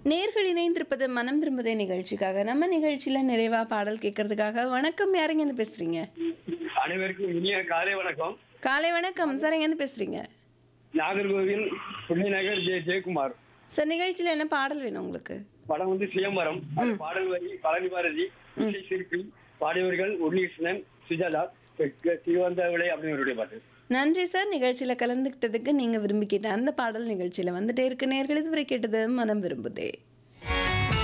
நேர்கள் இணைந்திருப்பது மனம் விரும்புதே நிகழ்ச்சிக்காக நம்ம நிகழ்ச்சியில நிறைவா பாடல் கேட்கறதுக்காக வணக்கம் யாருங்க இருந்து பேசுறீங்க அனைவருக்கும் இனிய காலை வணக்கம் காலை வணக்கம் சார் எங்க இருந்து பேசுறீங்க நாகர்கோவில் புண்ணியநகர் ஜெய ஜெயக்குமார் சார் நிகழ்ச்சியில என்ன பாடல் வேணும் உங்களுக்கு படம் வந்து சிதம்பரம் அது பாடல் வரி பழனி பாரதி இசை சிற்பி பாடியவர்கள் உன்னிகிருஷ்ணன் சுஜாதா சிவந்தவளை அப்படிங்கிறவருடைய பாட்டு நன்றி சார் நிகழ்ச்சியில கலந்துக்கிட்டதுக்கு நீங்க விரும்பி கேட்ட அந்த பாடல் நிகழ்ச்சியில வந்துட்டே இருக்கு நேர்கள் இதுவரை கேட்டது மனம் விரும்புதே